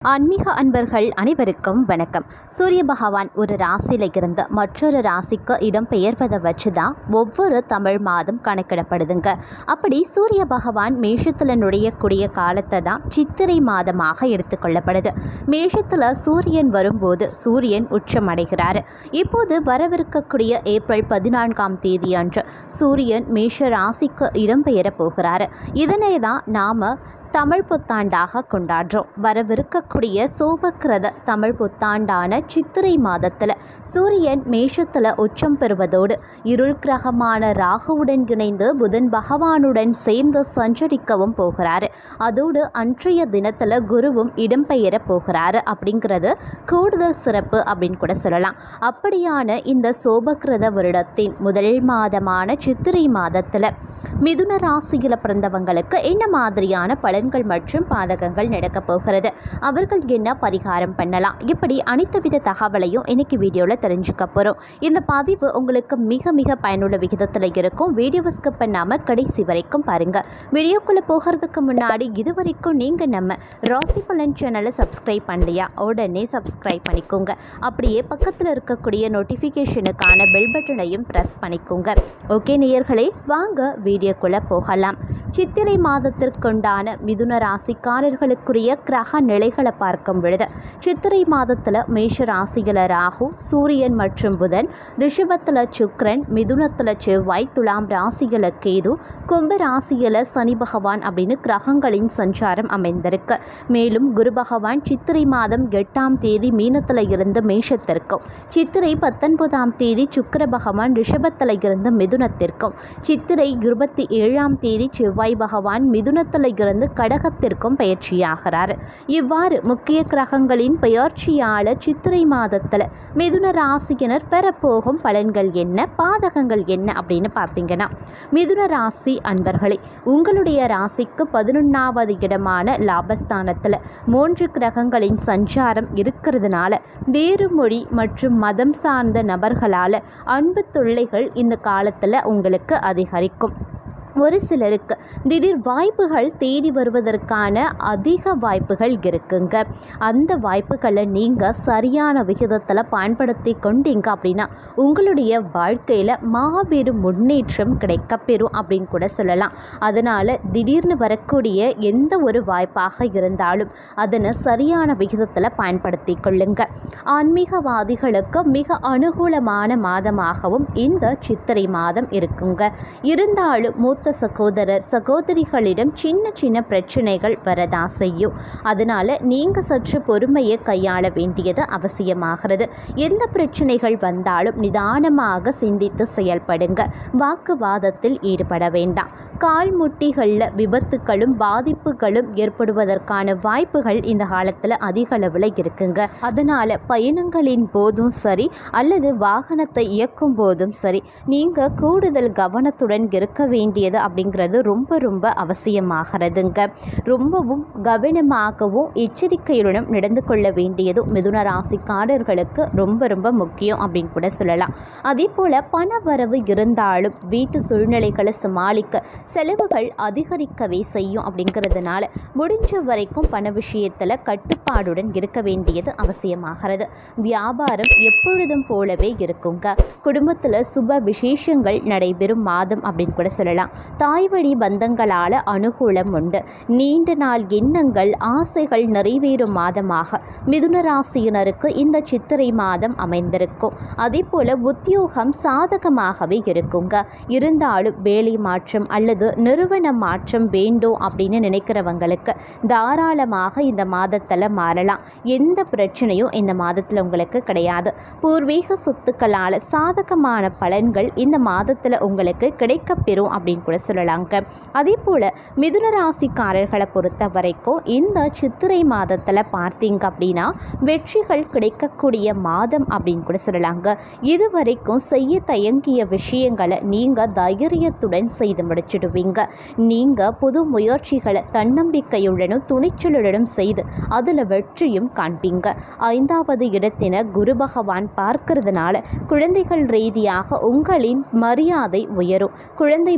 ஆன்மீக அன்பர்கள் அனைவருக்கும் வணக்கம் சூரிய பகவான் ஒரு ராசியில் இருந்து மற்றொரு ராசிக்கு இடம் பெயர்வதை வச்சு தான் ஒவ்வொரு தமிழ் மாதம் கணக்கிடப்படுதுங்க அப்படி சூரிய பகவான் மேஷத்தில் நுழையக்கூடிய காலத்தை தான் சித்திரை மாதமாக எடுத்துக்கொள்ளப்படுது மேஷத்தில் சூரியன் வரும்போது சூரியன் உச்சமடைகிறார் இப்போது வரவிருக்கக்கூடிய ஏப்ரல் பதினான்காம் தேதி அன்று சூரியன் மேஷ ராசிக்கு இடம்பெயரப் போகிறார் இதனை தான் நாம் தமிழ் புத்தாண்டாக கொண்டாடுறோம் வரவிருக்கக்கூடிய சோபக்கிரத தமிழ் புத்தாண்டான சித்திரை மாதத்தில் சூரியன் மேஷத்தில் உச்சம் பெறுவதோடு இருள் கிரகமான ராகுவுடன் இணைந்து புதன் பகவானுடன் சேர்ந்து சஞ்சரிக்கவும் போகிறாரு அதோடு அன்றைய தினத்தில் குருவும் இடம்பெயர போகிறாரு அப்படிங்கிறது கூடுதல் சிறப்பு அப்படின்னு கூட சொல்லலாம் அப்படியான இந்த சோபக்கிரத வருடத்தின் முதல் மாதமான சித்திரை மாதத்தில் மிதுன ராசியில் பிறந்தவங்களுக்கு என்ன மாதிரியான பலன்கள் மற்றும் பாதகங்கள் நடக்கப் போகிறது அவர்கள் என்ன பரிகாரம் பண்ணலாம் இப்படி அனைத்து வித தகவலையும் இன்னைக்கு வீடியோவில் தெரிஞ்சுக்க போகிறோம் இந்த பதிவு உங்களுக்கு மிக மிக பயனுள்ள விகிதத்தில் இருக்கும் வீடியோவை ஸ்கிப் பண்ணாமல் கடைசி வரைக்கும் பாருங்கள் வீடியோக்குள்ளே போகிறதுக்கு முன்னாடி இது வரைக்கும் நீங்கள் நம்ம ராசி பலன் சேனலை சப்ஸ்கிரைப் பண்ணலையா உடனே சப்ஸ்கிரைப் பண்ணிக்கோங்க அப்படியே பக்கத்தில் இருக்கக்கூடிய நோட்டிஃபிகேஷனுக்கான பெல் பட்டனையும் ப்ரெஸ் பண்ணிக்கோங்க ஓகே நேயர்களே வாங்க வீடியோக்குள்ளே போகலாம் சித்திரை மாதத்திற்குண்டான மிதுன ராசிக்காரர்களுக்குரிய கிரக நிலைகளை பார்க்கும் பொழுது சித்திரை மாதத்தில் மேஷ ராசியில் ராகு சூரியன் மற்றும் புதன் ரிஷபத்தில் சுக்ரன் மிதுனத்தில் செவ்வாய் துலாம் ராசியில் கேது கும்ப ராசியில் சனி பகவான் அப்படின்னு கிரகங்களின் சஞ்சாரம் அமைந்திருக்கு மேலும் குரு பகவான் சித்திரை மாதம் எட்டாம் தேதி மீனத்தில் இருந்து மேஷத்திற்கும் சித்திரை பத்தொன்பதாம் தேதி சுக்கிர பகவான் ரிஷபத்தில் இருந்து மிதுனத்திற்கும் சித்திரை இருபத்தி ஏழாம் தேதி செவ்வாய் பகவான் மிதுனத்தில் இருந்து கடகத்திற்கும் பயிற்சியாகிறார் இவ்வாறு முக்கிய கிரகங்களின் பெயர்ச்சியால சித்திரை மாதத்தில் மிதுன ராசியினர் பெறப்போகும் பலன்கள் என்ன பாதகங்கள் என்ன அப்படின்னு பார்த்தீங்கன்னா மிதுன ராசி அன்பர்களே உங்களுடைய ராசிக்கு பதினொன்றாவது இடமான லாபஸ்தானத்தில் மூன்று கிரகங்களின் சஞ்சாரம் இருக்கிறதுனால வேறு மொழி மற்றும் மதம் சார்ந்த நபர்களால் அன்பு தொல்லைகள் இந்த காலத்தில் உங்களுக்கு அதிகரிக்கும் ஒரு சிலருக்கு திடீர் வாய்ப்புகள் தேடி வருவதற்கான அதிக வாய்ப்புகள் இருக்குங்க அந்த வாய்ப்புகளை நீங்கள் சரியான விகிதத்தில் பயன்படுத்தி கொண்டீங்க அப்படின்னா உங்களுடைய வாழ்க்கையில் மாபெரும் முன்னேற்றம் கிடைக்கப்பெறும் அப்படின்னு கூட சொல்லலாம் அதனால் திடீர்னு வரக்கூடிய எந்த ஒரு வாய்ப்பாக இருந்தாலும் அதனை சரியான விகிதத்தில் பயன்படுத்தி கொள்ளுங்க ஆன்மீகவாதிகளுக்கு மிக அனுகூலமான மாதமாகவும் இந்த சித்திரை மாதம் இருக்குங்க இருந்தாலும் மூத்த சகோதரர் சகோதரிகளிடம் சின்ன சின்ன பிரச்சனைகள் வரதா செய்யும் அதனால் நீங்கள் சற்று பொறுமையை கையாள வேண்டியது அவசியமாகிறது எந்த பிரச்சனைகள் வந்தாலும் நிதானமாக சிந்தித்து செயல்படுங்க வாக்குவாதத்தில் ஈடுபட வேண்டாம் கால் முட்டிகளில் விபத்துகளும் பாதிப்புகளும் ஏற்படுவதற்கான வாய்ப்புகள் இந்த காலத்தில் அதிக அளவில் இருக்குங்க அதனால் பயணங்களின் போதும் சரி அல்லது வாகனத்தை இயக்கும் போதும் சரி நீங்கள் கூடுதல் கவனத்துடன் இருக்க வேண்டியது அப்படிங்கிறது ரொம்ப ரொம்ப அவசியமாகிறதுங்க ரொம்பவும் கவனமாகவும் எச்சரிக்கையுடனும் நடந்து கொள்ள வேண்டியதும் மிதுன ராசிக்காரர்களுக்கு ரொம்ப ரொம்ப முக்கியம் அப்படின்னு கூட சொல்லலாம் அதே போல் பண வரவு இருந்தாலும் வீட்டு சூழ்நிலைகளை சமாளிக்க செலவுகள் அதிகரிக்கவே செய்யும் அப்படிங்கிறதுனால முடிஞ்ச வரைக்கும் பண விஷயத்தில் கட்டுப்பாடுடன் இருக்க வேண்டியது அவசியமாகிறது வியாபாரம் எப்பொழுதும் போலவே இருக்குங்க குடும்பத்தில் சுப விசேஷங்கள் நடைபெறும் மாதம் அப்படின்னு கூட சொல்லலாம் தாய் வழி பந்தங்களால் அனுகூலம் உண்டு நீண்ட நாள் எண்ணங்கள் ஆசைகள் நிறைவேறும் மாதமாக மிதுன ராசியினருக்கு இந்த சித்திரை மாதம் அமைந்திருக்கும் அதே போல் உத்தியோகம் சாதகமாகவே இருக்குங்க இருந்தாலும் வேலை மாற்றம் அல்லது நிறுவன மாற்றம் வேண்டும் அப்படின்னு நினைக்கிறவங்களுக்கு தாராளமாக இந்த மாதத்தில் மாறலாம் எந்த பிரச்சனையும் இந்த மாதத்தில் உங்களுக்கு கிடையாது பூர்வீக சொத்துக்களால் சாதகமான பலன்கள் இந்த மாதத்தில் உங்களுக்கு கிடைக்கப்பெறும் அப்படின்னு கூட சொல்லலாங்க அதே போல் மிதுன ராசிக்காரர்களை பொறுத்த வரைக்கும் இந்த சித்திரை மாதத்தில் பார்த்தீங்க அப்படின்னா வெற்றிகள் கிடைக்கக்கூடிய மாதம் அப்படின்னு கூட சொல்லலாங்க இது வரைக்கும் செய்ய தயங்கிய விஷயங்களை நீங்கள் தைரியத்துடன் செய்து முடிச்சிடுவீங்க நீங்கள் புது முயற்சிகளை தன்னம்பிக்கையுடனும் துணிச்சலுடனும் செய்து அதில் வெற்றியும் காண்பீங்க ஐந்தாவது இடத்தின குரு பகவான் பார்க்கறதுனால குழந்தைகள் ரீதியாக உங்களின் மரியாதை உயரும் குழந்தை பாக்கிய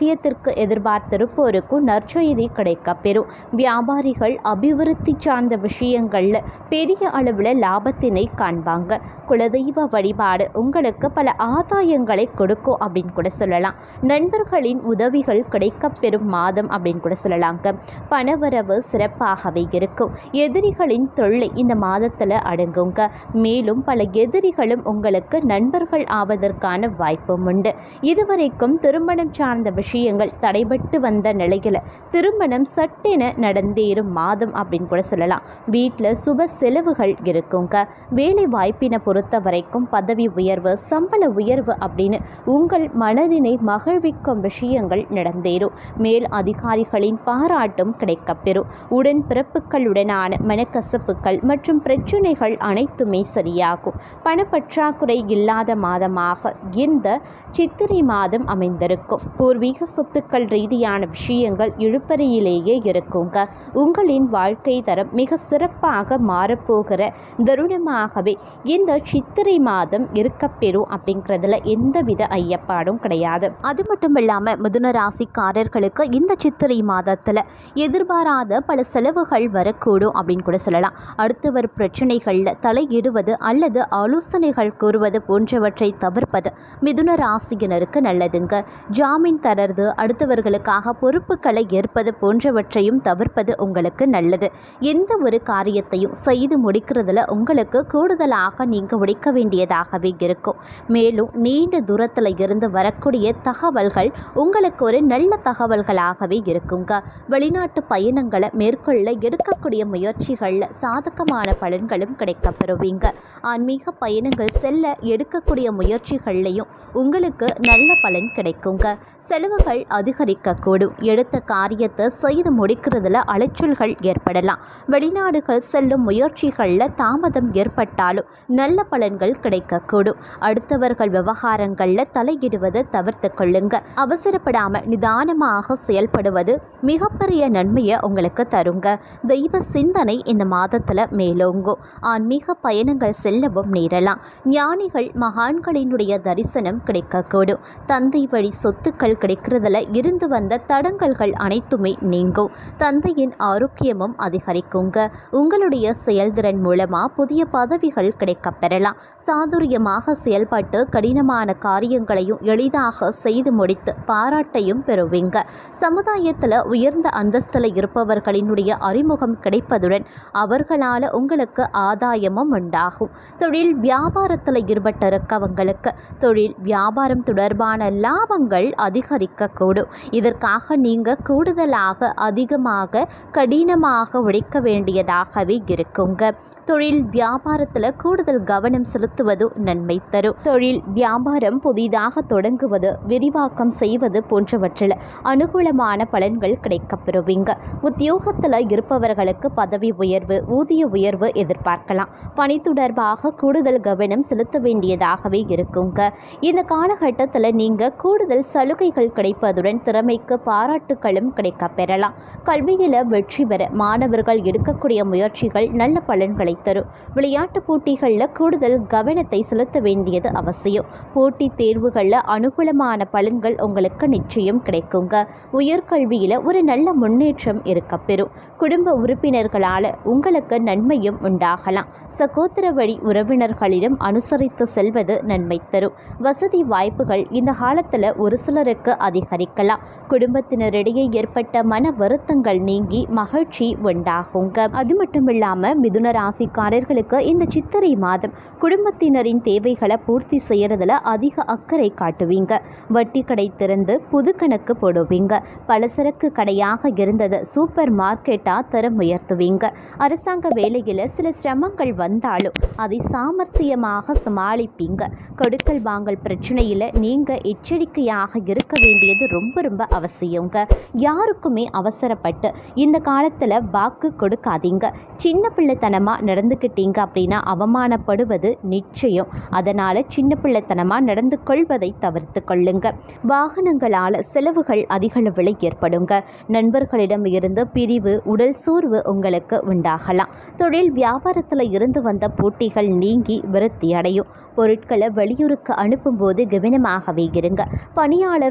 விரயத்திற்கு எதிர்பார்த்திருப்போருக்கும் நற்செய்தி கிடைக்கப்பெறும் வியாபாரிகள் அபிவிருத்தி சார்ந்த விஷயங்களில் பெரிய அளவில் லாபத்தினை காண்பாங்க குலதெய்வ வழிபாடு உங்களுக்கு பல ஆதாயங்களை கொடுக்கும் அப்படின்னு கூட சொல்லலாம் நண்பர்களின் உதவிகள் கிடைக்கப்பெறும் மாதம் அப்படின்னு கூட சொல்லலாங்க பணவரவு சிறப்பாகவே இருக்கும் எதிரிகளின் தொல்லை இந்த மாதத்தில் அடங்குங்க மேலும் பல எதிரிகளும் உங்களுக்கு நண்பர்கள் ஆவதற்கான வாய்ப்பும் உண்டு இதுவரைக்கும் திருமணம் சார்ந்த விஷயங்கள் தடைபட்டு வந்த நிலையில் திருமணம் சட்டென நடந்தேறும் மாதம் அப்படின்னு கூட சொல்லலாம் வீட்டில் சுப செலவுகள் இருக்குங்க வேலை வாய்ப்பினை பொறுத்த வரைக்கும் பதவி உயர்வு சம்பள உயர்வு அப்படின்னு உங்கள் மனதினை மகிழ்விக்கும் விஷயங்கள் நடந்தேறும் மேல் அதிகாரிகளின் பாராட்டும் கிடைக்கப்பெறும் உடன் பிறப்புகளுடனான மனக்கசப்புகள் மற்றும் பிரச்சனைகள் அனைத்துமே சரியாகும் பணப்பற்றாக்குறை இல்லாத மாதமாக இந்த சித்திரை மாதம் அமைந்திருக்கும் பூர்வீக சொத்துக்கள் ரீதியான விஷயங்கள் இழுப்பறையிலேயே இருக்குங்க உங்களின் வாழ்க்கை தரம் மிக சிறப்பாக மாறப்போகிற தருணமாகவே இந்த சித்திரை மாதம் இருக்கப்பெறும் அப்படிங்கிறதுல எந்தவித ஐயப்பாடும் கிடையாது அது மட்டும் இல்லாமல் மிதுன ராசிக்காரர்களுக்கு இந்த சித்திரை மாதத்தில் எதிர்பாராத பல செலவுகள் வரக்கூடும் அப்படின்னு கூட சொல்லலாம் அடுத்து வரும் பிரச்சனைகளில் தலையிடுவது அல்லது ஆலோசனைகள் கூறுவது போன்றவற்றை தவிர்ப்பது மிதுன ராசியினருக்கு நல்லதுங்க ஜாமீன் தரது அடுத்தவர்களுக்காக பொறுப்புகளை ஏற்பது போன்றவற்றையும் தவிர்ப்பது உங்களுக்கு நல்லது எந்த ஒரு காரியத்தையும் செய்து முடிக்கிறதுல உங்களுக்கு கூடுதலாக நீங்கள் முடிக்க வேண்டியதாகவே இருக்கும் மேலும் நீண்ட தூரத்தில் இருந்து வரக்கூடிய தகவல்கள் உங்களுக்கு ஒரு நல்ல தகவல்களாகவே இருக்குங்க வெளிநாட்டு பயணங்களை மேற்கொள்ள எடுக்கக்கூடிய முயற்சிகளில் சாதகமான பலன்களும் கிடைக்கப்பெறுவீங்க ஆன்மீக பயணங்கள் செல்ல எடுக்கக்கூடிய முயற்சிகள்லையும் உங்களுக்கு நல்ல பலன் கிடைக்குங்க செலவுகள் அதிகரிக்கக்கூடும் எடுத்த காரியத்தை செய்து முடிக்கிறதுல அலைச்சல்கள் ஏற்படலாம் வெளிநாடுகள் செல்லும் முயற்சிகளில் தாமதம் ஏற்பட்டாலும் நல்ல பலன்கள் கிடைக்கக்கூடும் அடுத்தவர்கள் விவகாரங்களில் தலையிடுவதை தவிர்த்து கொள்ளுங்க அவசரப்படாம நிதானமாக செயல்படுவது மிகப்பெரிய நன்மையை உங்களுக்கு தருங்க தெய்வ சிந்தனை இந்த மாதத்தில் மேலோங்கும் ஆன்மீக பயணங்கள் செல்லவும் நேரலாம் ஞானிகள் மகான்களினுடைய தரிசனம் கிடைக்கக்கூடும் தந்தை வழி சொத்துக்கள் கிடைக்கிறதுல இருந்து வந்த தடங்கல்கள் அனைத்துமே நீங்கும் தந்தையின் ஆரோக்கியமும் அதிகரிக்குங்க உங்களுடைய செயல்திறன் மூலமா புதிய பதவிகள் கிடைக்கப் பெறலாம் சாதுரியமாக செயல்பட்டு கடினமான காரியங்களையும் எளிதாக செய்து முடித்து பாராட்டையும் பெறுவீங்க சமுதாயத்தில் உயர்ந்த அந்தஸ்தில் இருப்பவர்களினுடைய அறிமுகம் கிடைப்பதுடன் அவர்களால் உங்களுக்கு ஆதாயமும் உண்டாகும் தொழில் வியாபாரத்தில் ஈடுபட்டிருக்கவங்களுக்கு தொழில் வியாபாரம் தொடர்பான லாபங்கள் அதிகரிக்கக்கூடும் இதற்காக நீங்கள் கூடுதலாக அதிகமாக கடினமாக உழைக்க வேண்டியதாகவே இருக்குங்க தொழில் வியாபாரத்தில் கூடுதல் கவனம் செலுத்துவது நன்மை தரும் தொழில் வியாபாரம் புதிதாக தொடங்குவது விரிவாக்கம் செய்வது போன்றவற்றில் அனுகூலமான பலன்கள் கிடைக்கப்பெறுவீங்க உத்தியோகத்தில் இருப்பவர்களுக்கு பதவி உயர்வு ஊதிய உயர்வு எதிர்பார்க்கலாம் பணி தொடர்பாக கூடுதல் கவனம் செலுத்த வேண்டியதாகவே இருக்குங்க இந்த காலகட்டத்தில் நீங்கள் கூடுதல் சலுகைகள் கிடைப்பதுடன் திறமைக்கு பாராட்டுகளும் கிடைக்கப் பெறலாம் கல்வியில் வெற்றி பெற மாணவர்கள் எடுக்கக்கூடிய முயற்சிகள் நல்ல பலன்களை தரும் விளையாட்டுப் போட்டிகளில் கூடுதல் கவனத்தை செலுத்த வேண்டியது அவசியம் போட்டித் தேர்வுகளில் அனுகூலமான பலன்கள் உங்களுக்கு நிச்சயம் கிடைக்குங்க உயர்கல்வியில் ஒரு நல்ல முன்னேற்றம் இருக்கப்பெறும் குடும்ப உறுப்பினர்களால் உங்களுக்கு நன்மையும் உண்டாகலாம் சகோதர வழி உறவினர்களிடம் அனுசரித்து செல்வது நன்மை தரும் வசதி வாய்ப்புகள் இந்த காலத்தில் ஒரு சிலருக்கு அதிகரிக்கலாம் குடும்பத்தினரிடையே ஏற்பட்ட மன வருத்தங்கள் நீங்கி மகிழ்ச்சி உண்டாகுங்க அது மட்டும் இல்லாமல் மிதுன ராசிக்காரர்களுக்கு இந்த சித்திரை மாதம் குடும்பத்தினரின் தேவைகளை பூர்த்தி செய்யறதுல அதிக அக்கறை காட்டுவீங்க வட்டி கடை திறந்து புது கணக்கு போடுவீங்க பலசரக்கு கடையாக இருந்தது சூப்பர் மார்க்கெட்டாக தரம் உயர்த்துவீங்க அரசாங்க வேலையில் சில சிரமங்கள் வந்தாலும் அதை சாமர்த்தியமாக சமாளிப்பீங்க கொடுக்கல் வாங்கல் பிரச்சனையில் நீங்கள் எச்சரிக்கையாக இருக்க வேண்டியது ரொம்ப ரொம்ப அவசியங்க யாருக்குமே அவசரப்பட்டு இந்த காலத்தில் வாக்கு கொடுக்காதீங்க சின்ன பிள்ளைத்தனமாக நடந்துக்கிட்டீங்க அப்படின்னா அவமானப்படுவது நிச்சயம் அதனால் சின்ன பிள்ளைத்தனமாக நடந்து கொள்வதை தவிர்த்து கொள்ளுங்க வாகனங்களால் செலவுகள் அதிகளவில் ஏற்படுங்க நண்பர்களிடம் இருந்து பிரிவு உடல் சோர்வு உங்களுக்கு உண்டாகலாம் தொழில் வியாபாரத்தில் இருந்து வந்த போட்டிகள் நீங்கி விருத்தி அடையும் பொருட்களை வெளியூருக்கு அனுப்பும்போது கவனமாகவே இருங்க பணியாளர்கள் வேலை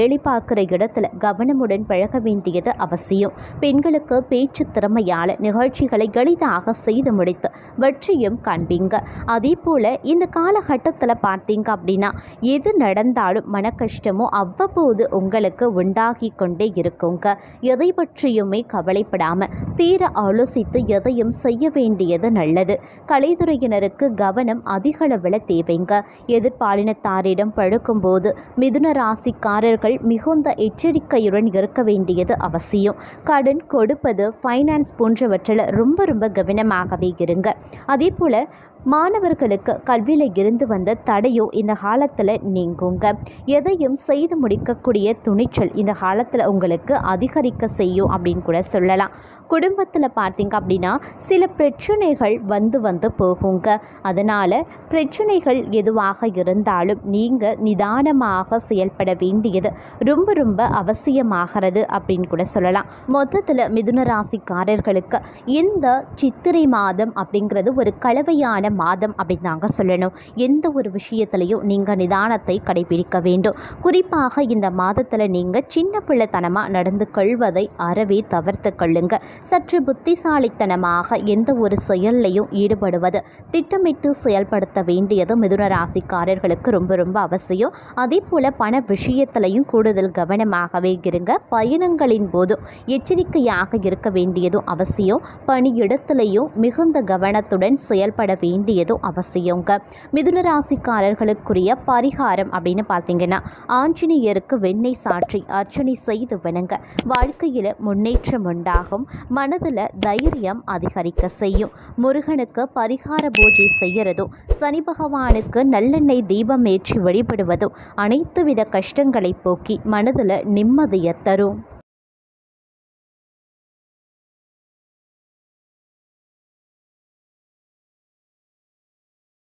வேலை பார்க்குற இடத்துல கவனமுடன் பழக வேண்டியது அவசியம் பெண்களுக்கு பேச்சு திறமையால் நிகழ்ச்சிகளை எளிதாக செய்து முடித்து வெற்றியும் காண்பீங்க அதே போல் இந்த காலகட்டத்தில் பார்த்தீங்க அப்படின்னா எது நடந்தாலும் மன கஷ்டமோ அவ்வப்போது உங்களுக்கு உண்டாகி கொண்டே இருக்குங்க எதை பற்றியுமே கவலைப்படாமல் தீர ஆலோசித்து எதையும் செய்ய வேண்டியது நல்லது கலைத்துறையினருக்கு கவனம் அதிக அளவில் தேவைங்க எதிர்பாலினத்தாரிடம் பழக்கும்போது மிதுன ராசிக்காரர்கள் மிகுந்த எச்சரிக்கையுடன் இருக்க வேண்டியது அவசியம் கடன் கொடுப்பது ஃபைனான்ஸ் போன்றவற்றில் ரொம்ப ரொம்ப கவனமாகவே இருங்க அதே போல் மாணவர்களுக்கு கல்வியில் இருந்து வந்த தடையோ இந்த காலத்தில் நீங்குங்க எதையும் செய்து முடிக்கக்கூடிய துணிச்சல் இந்த காலத்தில் உங்களுக்கு அதிகரிக்க செய்யும் அப்படின்னு கூட சொல்லலாம் குடும்பத்தில் பார்த்தீங்க அப்படின்னா சில பிரச்சனைகள் வந்து வந்து போகுங்க அதனால் பிரச்சனைகள் எதுவாக இருந்தாலும் நீங்கள் நிதானமாக செயல்பட வேண்டியது ரொம்ப ரொம்ப அவசியமாகிறது அப்படின்னு கூட சொல்லலாம் மொத்தத்தில் மிதுன ராசிக்காரர்களுக்கு இந்த சித்திரை மாதம் அப்படிங்கிறது ஒரு கலவையான மாதம் அப்படின்னு தாங்க சொல்லணும் எந்த ஒரு விஷயத்திலையும் நீங்கள் நிதானத்தை கடைபிடிக்க வேண்டும் குறிப்பாக இந்த மாதத்தில் நீங்கள் சின்ன பிள்ளைத்தனமாக நடந்து கொள்வதை அறவே தவிர்த்து கொள்ளுங்க சற்று புத்திசாலித்தனமாக எந்த ஒரு செயல்லையும் ஈடுபடுவது திட்டமிட்டு செயல்படுத்த வேண்டியது மிதுன ராசிக்காரர்களுக்கு ரொம்ப ரொம்ப அவசியம் அதே போல் பண விஷயத்திலையும் கூடுதல் கவனமாகவே இருங்க பயணங்களின் போதும் எச்சரிக்கையாக இருக்க வேண்டியதும் அவசியம் பணியிடத்திலையும் மிகுந்த கவனத்துடன் செயல்பட வேண்டியதும் அவசியங்க மிதுன ராசிக்காரர்களுக்குரிய பரிகாரம் அப்படின்னு பார்த்தீங்கன்னா ஆஞ்சநேயருக்கு வெண்ணெய் சாற்றி அர்ச்சனை செய்து வணங்க வாழ்க்கையில் முன்னேற்றம் உண்டாகும் மனதில் தைரியம் அதிகரிக்க செய்யும் முருகனுக்கு பரிகார பூஜை செய்யறதும் சனி பகவானுக்கு நல்லெண்ணெய் தீபம் ஏற்றி வழிபடுவதும் அனைத்து வித கஷ்டங்களை போக்கி மனதில் நிம்மதியை தரும்